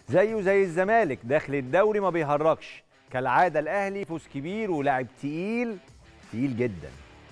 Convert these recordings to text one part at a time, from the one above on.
زيه زي الزمالك داخل الدوري ما بيهرجش كالعاده الاهلي فوز كبير ولاعب تقيل تقيل جدا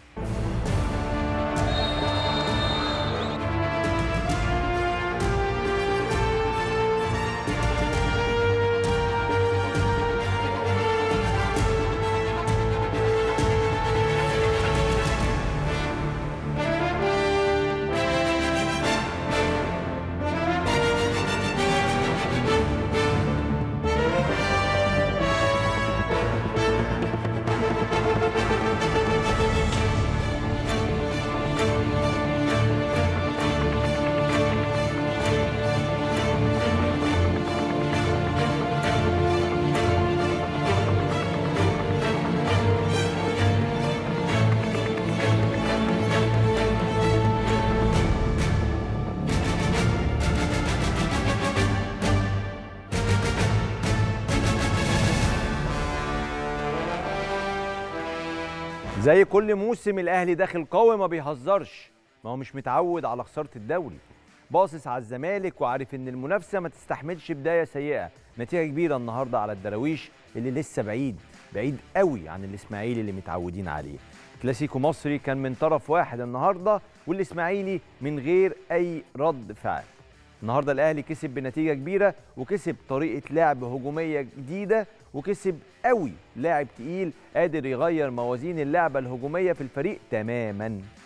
زي كل موسم الاهلي داخل قوي ما بيهزرش ما هو مش متعود على خساره الدوري باصص على الزمالك وعارف ان المنافسه ما تستحملش بدايه سيئه نتيجه كبيره النهارده على الدراويش اللي لسه بعيد بعيد قوي عن الاسماعيلي اللي متعودين عليه كلاسيكو مصري كان من طرف واحد النهارده والاسماعيلي من غير اي رد فعل النهارده الاهلي كسب بنتيجه كبيره وكسب طريقه لعب هجوميه جديده وكسب قوي لاعب تقيل قادر يغير موازين اللعبه الهجوميه في الفريق تماما